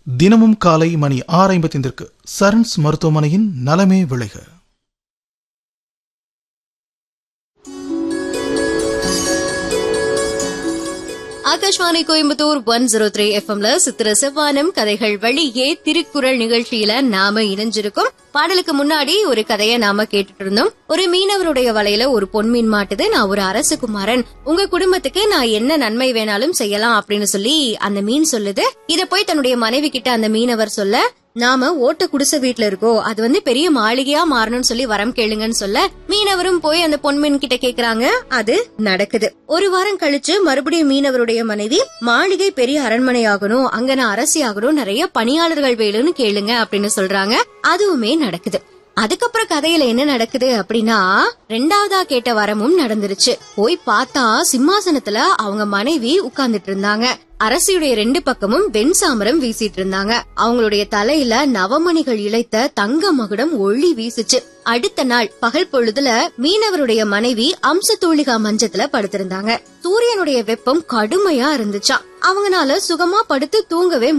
தினமும் காலை மணி ஆறு ஐம்பத்தைந்திற்கு சரண்ஸ் மருத்துவமனையின் நலமே விளைக Akashvani Coimbatore one zero three எஃப்எம்ல சித்திர செவ்வானம் கதைகள் வழியே திருக்குறள் நிகழ்ச்சியில நாம இணைஞ்சிருக்கோம் பாடலுக்கு முன்னாடி ஒரு கதையை நாம கேட்டுட்டு இருந்தோம் ஒரு மீனவருடைய வலையில ஒரு பொன்மீன் மாட்டுது நான் ஒரு அரசகுமாரன் உங்க குடும்பத்துக்கு நான் என்ன நன்மை வேணாலும் செய்யலாம் அப்படின்னு சொல்லி அந்த மீன் சொல்லுது இத போய் தன்னுடைய மனைவி கிட்ட அந்த மீனவர் சொல்ல நாம ஓட்ட குடிசை வீட்ல இருக்கோம் அது வந்து பெரிய மாளிகையா மாறணும்னு சொல்லி வரம் கேளுங்கன்னு சொல்ல மீனவரும் போய் அந்த பொன்மீன் கிட்ட கேக்குறாங்க அது நடக்குது ஒரு வாரம் கழிச்சு மறுபடியும் மீனவருடைய மனைவி மாளிகை பெரிய அரண்மனை ஆகணும் அங்க நான் அரசி ஆகணும் நிறைய பணியாளர்கள் வேணும்னு கேளுங்க அப்படின்னு சொல்றாங்க அதுவுமே நடக்குது அதுக்கப்புறம் கதையில என்ன நடக்குது அப்படின்னா ரெண்டாவதா கேட்ட வரமும் நடந்துருச்சு போய் பார்த்தா சிம்மாசனத்துல அவங்க மனைவி உட்கார்ந்துட்டு இருந்தாங்க அரசியுடைய ரெண்டு பக்கமும் வெண் சாமரம் வீசிட்டு இருந்தாங்க அவங்களுடைய தலையில நவமணிகள் இழைத்த தங்க மகுடம் ஒளி வீசுச்சு அடுத்த நாள் பகல் பொழுதுல மீனவருடைய மனைவி அம்சத்தூளிகா மஞ்சத்துல படுத்திருந்தாங்க சூரியனுடைய வெப்பம் கடுமையா இருந்துச்சாம் அவங்கனால சுகமா படுத்து தூங்கவே